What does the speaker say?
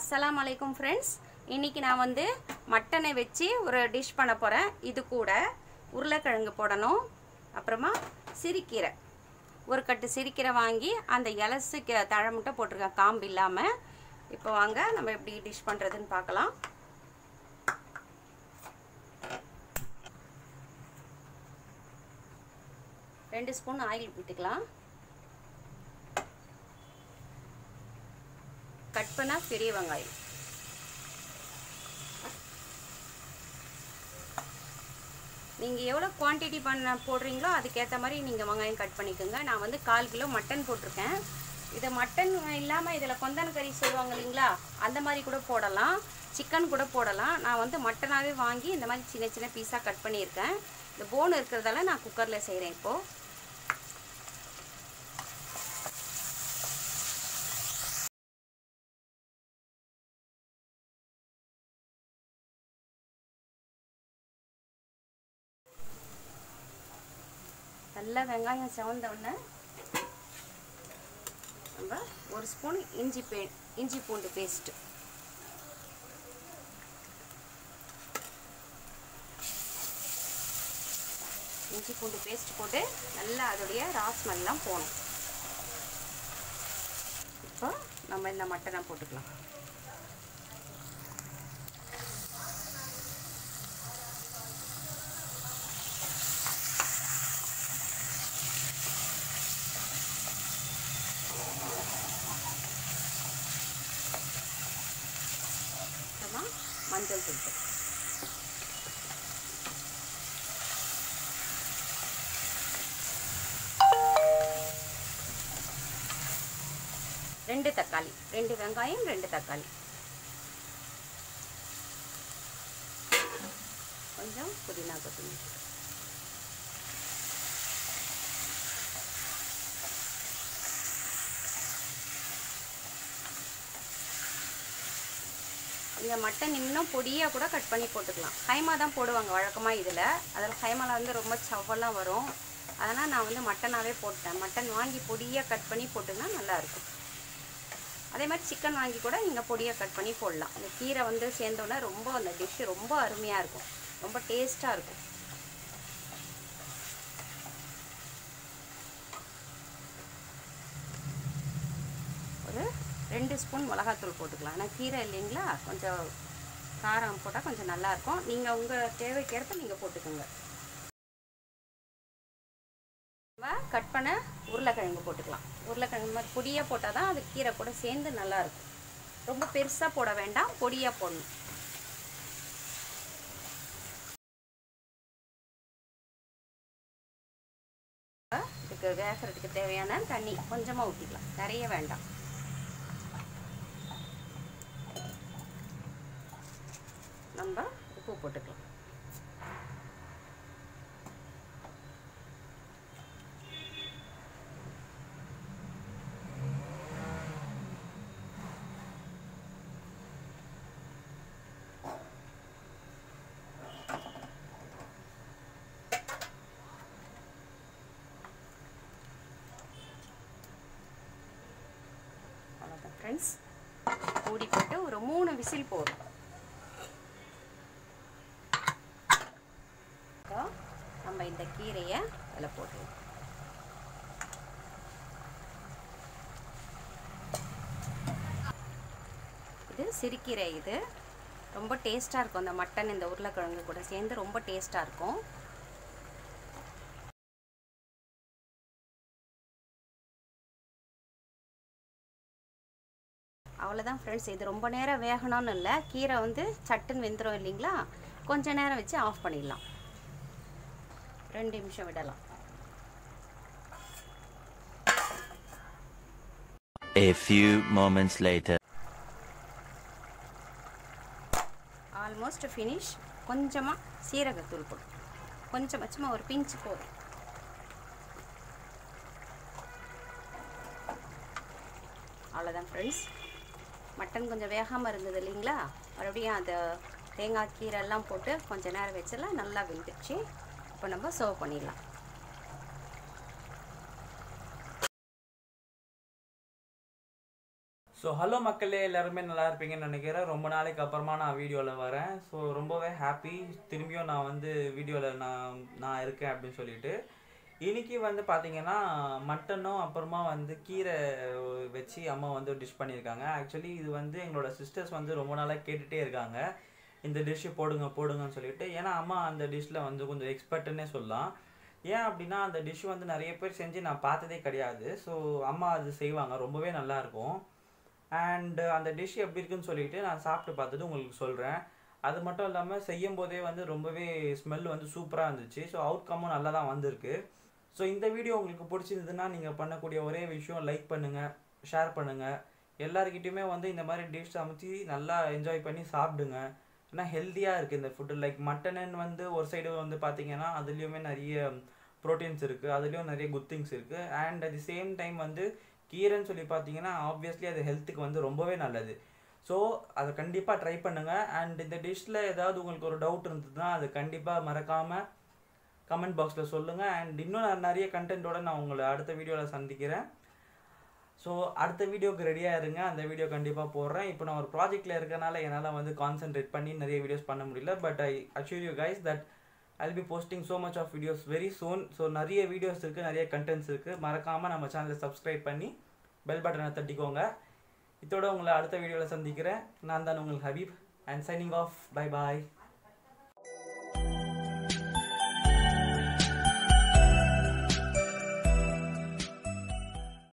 அஸ்ஸலாமு அலைக்கும் ஃப்ரெண்ட்ஸ் இன்னைக்கு நான் வந்து மட்டனை வச்சு ஒரு டிஷ் பண்ண போகிறேன் இது கூட உருளைக்கிழங்கு போடணும் அப்புறமா சிரிக்கீரை ஒரு கட்டு சிரிக்கீரை வாங்கி அந்த இலசு க- தழை மட்டும் போட்டிருக்கேன் காம்பு இல்லாமல் இப்போ வாங்க நம்ம எப்படி டிஷ் பண்ணுறதுன்னு பார்க்கலாம் ரெண்டு ஸ்பூன் ஆயில் விட்டுக்கலாம் கட் பண்ண பெரிய வெங்காயம் நீங்கள் எவ்வளோ குவான்டிட்டி பண்ண போடுறீங்களோ அதுக்கேற்ற மாதிரி நீங்கள் வெங்காயம் கட் பண்ணிக்கோங்க நான் வந்து கால் கிலோ மட்டன் போட்டிருக்கேன் இதை மட்டன் இல்லாமல் இதில் கொந்தன் கறி செய்வாங்க இல்லைங்களா அந்த மாதிரி கூட போடலாம் சிக்கன் கூட போடலாம் நான் வந்து மட்டனாகவே வாங்கி இந்த மாதிரி சின்ன சின்ன பீஸாக கட் பண்ணியிருக்கேன் இந்த போன் இருக்கிறதால நான் குக்கரில் செய்கிறேன் இப்போது நல்லா வெங்காயம் செவந்த உடனே நம்ம ஒரு ஸ்பூன் இஞ்சி பே இஞ்சி பூண்டு பேஸ்ட்டு இஞ்சி பூண்டு பேஸ்ட் போட்டு நல்லா அதோடைய ராஸ்மெல்லாம் போகணும் இப்போ நம்ம இந்த மட்டனை போட்டுக்கலாம் அப்புறமா மஞ்சள் தூள் ரெண்டு தக்காளி ரெண்டு வெங்காயம் ரெண்டு தக்காளி கொஞ்சம் புதினா கொத்தமல்லி நீங்கள் மட்டன் இன்னும் பொடியாக கூட கட் பண்ணி போட்டுக்கலாம் கைமா தான் போடுவாங்க வழக்கமாக இதில் அதில் கைமாவில் வந்து ரொம்ப சவ்வெல்லாம் வரும் அதனால் நான் வந்து மட்டனாகவே போட்டேன் மட்டன் வாங்கி பொடியாக கட் பண்ணி போட்டுங்கன்னா நல்லாயிருக்கும் அதே மாதிரி சிக்கன் வாங்கி கூட நீங்கள் பொடியாக கட் பண்ணி போடலாம் இந்த கீரை வந்து சேர்ந்தோன்னே ரொம்ப அந்த டிஷ்ஷு ரொம்ப அருமையாக இருக்கும் ரொம்ப டேஸ்ட்டாக இருக்கும் ஒரு ரெண்டு ஸ்பூன் மிளகாத்தூள் போட்டுக்கலாம் ஏன்னா கீரை இல்லைங்களா கொஞ்சம் காரம் போட்டால் கொஞ்சம் நல்லாயிருக்கும் நீங்கள் உங்கள் தேவைக்கேற்ப நீங்கள் போட்டுக்கோங்க நம்ம கட் பண்ண உருளைக்கிழங்கு போட்டுக்கலாம் உருளைக்கிழங்கு மாதிரி பொடியாக போட்டால் தான் அது கீரை கூட சேர்ந்து நல்லாயிருக்கும் ரொம்ப பெருசாக போட வேண்டாம் பொடியாக போடணும் இதுக்கு வேகிறதுக்கு தேவையான தண்ணி கொஞ்சமாக ஊற்றிக்கலாம் நிறைய வேண்டாம் நம்ம உப்பு போட்டுக்கலாம் அவ்வளோதான் ஃப்ரெண்ட்ஸ் மூடி போட்டு ஒரு மூணு விசில் போடும் இப்போ நம்ம இந்த கீரையை அதில் போட்டுருவோம் இது சிறுகீரை இது ரொம்ப டேஸ்ட்டாக இருக்கும் அந்த மட்டன் இந்த உருளைக்கிழங்கு கூட சேர்ந்து ரொம்ப டேஸ்ட்டாக இருக்கும் அவ்வளோதான் ஃப்ரெண்ட்ஸ் இது ரொம்ப நேரம் வேகணும்னு இல்லை கீரை வந்து சட்டுன்னு வெந்துடும் இல்லைங்களா கொஞ்ச நேரம் வச்சு ஆஃப் பண்ணிடலாம் ரெண்டு நிமிஷம் விடலாம் A few moments later. Almost finish கொஞ்சமாக சீரகத்தூள் போடும் கொஞ்சம் சும்மா ஒரு பிஞ்சு போதும் அவ்வளோதான் ஃப்ரெண்ட்ஸ் மட்டன் கொஞ்சம் வேகாமல் இருந்தது இல்லைங்களா மறுபடியும் அதை தேங்காய் கீரை எல்லாம் போட்டு கொஞ்ச நேரம் வச்செல்லாம் நல்லா வெந்துடுச்சு இப்போ நம்ம சர்வ் பண்ணிடலாம் ஸோ ஹலோ மக்களே எல்லாருமே நல்லா இருப்பீங்கன்னு நினைக்கிறேன் ரொம்ப நாளைக்கு அப்புறமா நான் வீடியோவில் வரேன் ஸோ ரொம்பவே ஹாப்பி திரும்பியும் நான் வந்து வீடியோவில் நான் நான் இருக்கேன் அப்படின்னு சொல்லிட்டு இன்னைக்கு வந்து பார்த்தீங்கன்னா மட்டனும் அப்புறமா வந்து கீரை வச்சு அம்மா வந்து டிஷ் பண்ணியிருக்காங்க ஆக்சுவலி இது வந்து எங்களோட சிஸ்டர்ஸ் வந்து ரொம்ப நாளாக கேட்டுகிட்டே இருக்காங்க இந்த டிஷ்ஷு போடுங்க போடுங்கன்னு சொல்லிட்டு ஏன்னா அம்மா அந்த டிஷ்ஷில் வந்து கொஞ்சம் எக்ஸ்பர்ட்டுன்னே சொல்லலாம் ஏன் அப்படின்னா அந்த டிஷ் வந்து நிறைய பேர் செஞ்சு நான் பார்த்ததே கிடையாது ஸோ அம்மா அது செய்வாங்க ரொம்பவே நல்லாயிருக்கும் அண்ட் அந்த டிஷ் எப்படி இருக்குன்னு சொல்லிட்டு நான் சாப்பிட்டு பார்த்துட்டு உங்களுக்கு சொல்கிறேன் அது மட்டும் இல்லாமல் செய்யும் போதே வந்து ரொம்பவே ஸ்மெல் வந்து சூப்பராக இருந்துச்சு ஸோ அவுட்கமும் நல்லா தான் வந்திருக்கு ஸோ இந்த வீடியோ உங்களுக்கு பிடிச்சிருந்ததுன்னா நீங்கள் பண்ணக்கூடிய ஒரே விஷயம் லைக் பண்ணுங்கள் ஷேர் பண்ணுங்கள் எல்லாருக்கிட்டையுமே வந்து இந்த மாதிரி டிஷ் சமைச்சு நல்லா என்ஜாய் பண்ணி சாப்பிடுங்க ஏன்னா ஹெல்த்தியாக இருக்குது இந்த ஃபுட்டு லைக் மட்டனன் வந்து ஒரு சைடு வந்து பார்த்தீங்கன்னா அதுலேயுமே நிறைய ப்ரோட்டீன்ஸ் இருக்குது அதுலேயும் நிறைய குட் திங்ஸ் இருக்குது and at the same time வந்து கீரைன்னு சொல்லி பார்த்தீங்கன்னா ஆப்வியஸ்லி அது ஹெல்த்துக்கு வந்து ரொம்பவே நல்லது ஸோ அதை கண்டிப்பாக ட்ரை பண்ணுங்கள் அண்ட் இந்த டிஷ்ஷில் ஏதாவது உங்களுக்கு ஒரு டவுட் இருந்ததுன்னா அது கண்டிப்பாக மறக்காமல் கமெண்ட் பாக்ஸில் சொல்லுங்கள் அண்ட் இன்னும் நான் நிறைய கண்டென்ட்டோட நான் உங்களை அடுத்த வீடியோவில் சந்திக்கிறேன் ஸோ அடுத்த வீடியோக்கு ரெடியாக இருங்க அந்த வீடியோ கண்டிப்பாக போடுறேன் இப்போ நான் ஒரு ப்ராஜெக்ட்டில் இருக்கனால என்னால் வந்து கான்சென்ட்ரேட் பண்ணி நிறைய வீடியோஸ் பண்ண முடியல but I assure you guys that I'll be posting so much of videos very soon so நிறைய வீடியோஸ் இருக்குது நிறைய கண்டென்ட்ஸ் இருக்குது மறக்காமல் நம்ம சேனலை சப்ஸ்கிரைப் பண்ணி பெல் பட்டனை தட்டிக்கோங்க இதோட உங்களை அடுத்த வீடியோவில் சந்திக்கிறேன் நான் தான் உங்கள் Habeeb and signing off bye bye